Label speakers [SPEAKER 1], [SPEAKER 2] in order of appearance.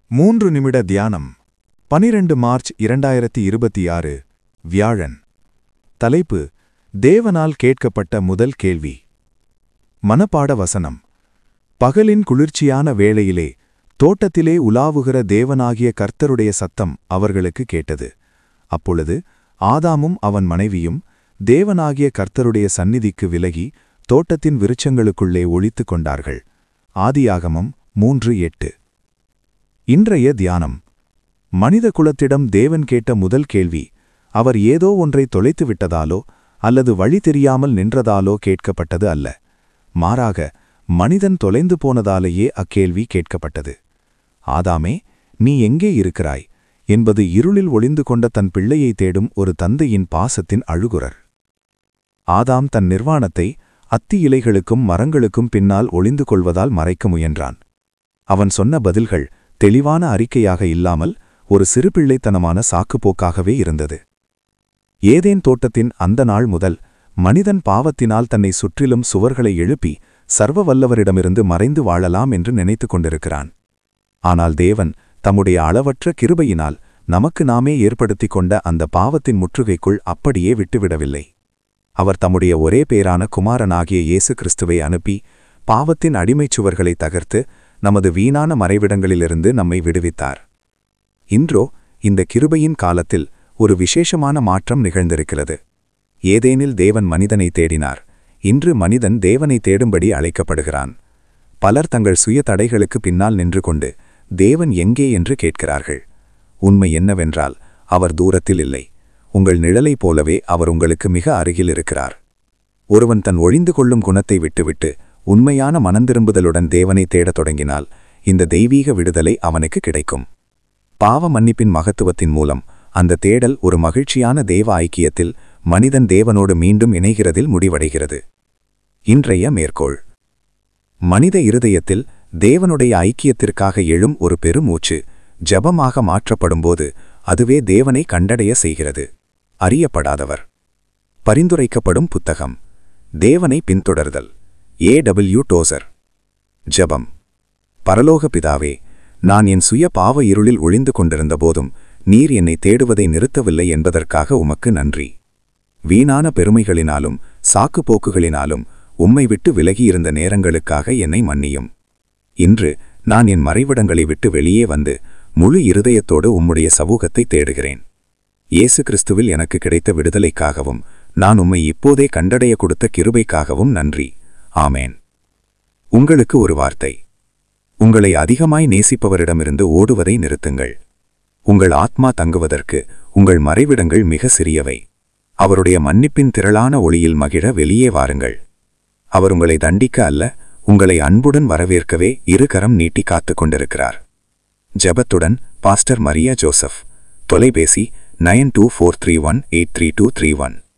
[SPEAKER 1] மூன்று நிமிட தியானம் பனிரெண்டு மார்ச் இரண்டாயிரத்தி இருபத்தி ஆறு வியாழன் தலைப்பு தேவனால் கேட்கப்பட்ட முதல் கேள்வி மனப்பாட வசனம் பகலின் குளிர்ச்சியான வேளையிலே தோட்டத்திலே உலாவுகிற தேவனாகிய கர்த்தருடைய சத்தம் அவர்களுக்கு கேட்டது அப்பொழுது ஆதாமும் அவன் மனைவியும் தேவனாகிய கர்த்தருடைய சந்நிதிக்கு விலகி தோட்டத்தின் விருட்சங்களுக்குள்ளே ஒளித்துக் கொண்டார்கள் ஆதியாகமம் மூன்று எட்டு இன்றைய தியானம் மனித குலத்திடம் தேவன் கேட்ட முதல் கேள்வி அவர் ஏதோ ஒன்றை தொலைத்து விட்டதாலோ அல்லது வழி தெரியாமல் நின்றதாலோ கேட்கப்பட்டது அல்ல மாறாக மனிதன் தொலைந்து போனதாலேயே அக்கேள்வி கேட்கப்பட்டது ஆதாமே நீ எங்கே இருக்கிறாய் என்பது இருளில் ஒளிந்து கொண்ட தன் பிள்ளையை தேடும் ஒரு தந்தையின் பாசத்தின் அழுகுரர் ஆதாம் தன் நிர்வாணத்தை அத்தி இலைகளுக்கும் மரங்களுக்கும் பின்னால் ஒளிந்து கொள்வதால் மறைக்க முயன்றான் அவன் சொன்ன பதில்கள் தெளிவான அறிக்கையாக இல்லாமல் ஒரு சிறுபிள்ளைத்தனமான சாக்குப்போக்காகவே இருந்தது ஏதேன் தோட்டத்தின் அந்த நாள் முதல் மனிதன் பாவத்தினால் தன்னை சுற்றிலும் சுவர்களை எழுப்பி சர்வ வல்லவரிடமிருந்து மறைந்து வாழலாம் என்று நினைத்துக் கொண்டிருக்கிறான் ஆனால் தேவன் தம்முடைய அளவற்ற கிருபையினால் நமக்கு நாமே ஏற்படுத்திக் கொண்ட அந்த பாவத்தின் முற்றுகைக்குள் அப்படியே விட்டுவிடவில்லை அவர் தம்முடைய ஒரே பேரான குமாரனாகிய இயேசு கிறிஸ்துவை அனுப்பி பாவத்தின் அடிமைச் சுவர்களை தகர்த்து நமது வீணான மறைவிடங்களிலிருந்து நம்மை விடுவித்தார் இன்றோ இந்த கிருபையின் காலத்தில் ஒரு விசேஷமான மாற்றம் நிகழ்ந்திருக்கிறது ஏதேனில் தேவன் மனிதனை தேடினார் இன்று மனிதன் தேவனை தேடும்படி அழைக்கப்படுகிறான் பலர் தங்கள் சுய தடைகளுக்கு பின்னால் நின்று கொண்டு தேவன் எங்கே என்று கேட்கிறார்கள் உண்மை என்னவென்றால் அவர் தூரத்தில் இல்லை உங்கள் நிழலைப் போலவே அவர் உங்களுக்கு மிக அருகில் இருக்கிறார் ஒருவன் தன் ஒழிந்து கொள்ளும் குணத்தை விட்டுவிட்டு உண்மையான மனந்திரும்புதலுடன் தேவனை தேடத் தொடங்கினால் இந்த தெய்வீக விடுதலை அவனுக்கு கிடைக்கும் பாவ மன்னிப்பின் மகத்துவத்தின் மூலம் அந்த தேடல் ஒரு மகிழ்ச்சியான தேவ ஐக்கியத்தில் மனிதன் தேவனோடு மீண்டும் இணைகிறதில் முடிவடைகிறது இன்றைய மேற்கோள் மனித இருதயத்தில் தேவனுடைய ஐக்கியத்திற்காக எழும் ஒரு பெருமூச்சு ஜபமாக மாற்றப்படும்போது அதுவே தேவனை கண்டடைய செய்கிறது அறியப்படாதவர் பரிந்துரைக்கப்படும் புத்தகம் தேவனை பின்தொடர்தல் ஏ டபிள்யூ டோசர் ஜபம் பரலோக பிதாவே நான் என் சுய பாவ இருளில் ஒளிந்து கொண்டிருந்த போதும் நீர் என்னை தேடுவதை நிறுத்தவில்லை என்பதற்காக உமக்கு நன்றி வீணான பெருமைகளினாலும் சாக்கு போக்குகளினாலும் உம்மை விட்டு விலகியிருந்த நேரங்களுக்காக என்னை மன்னியும் இன்று நான் என் மறைவிடங்களை விட்டு வெளியே வந்து முழு இருதயத்தோடு உம்முடைய சமூகத்தை தேடுகிறேன் இயேசு கிறிஸ்துவில் எனக்கு கிடைத்த விடுதலைக்காகவும் நான் உம்மை இப்போதே கண்டடைய கொடுத்த கிருபைக்காகவும் நன்றி ஆமேன் உங்களுக்கு ஒரு வார்த்தை உங்களை அதிகமாய் நேசிப்பவரிடமிருந்து ஓடுவதை நிறுத்துங்கள் உங்கள் ஆத்மா தங்குவதற்கு உங்கள் மறைவிடங்கள் மிக சிறியவை அவருடைய மன்னிப்பின் திரளான ஒளியில் மகிழ வெளியே வாருங்கள் அவர் உங்களை தண்டிக்க அல்ல உங்களை அன்புடன் வரவேற்கவே இருகரம் நீட்டி காத்துக் கொண்டிருக்கிறார் ஜெபத்துடன் பாஸ்டர் மரியா ஜோசப் தொலைபேசி nine two four three one eight three two three one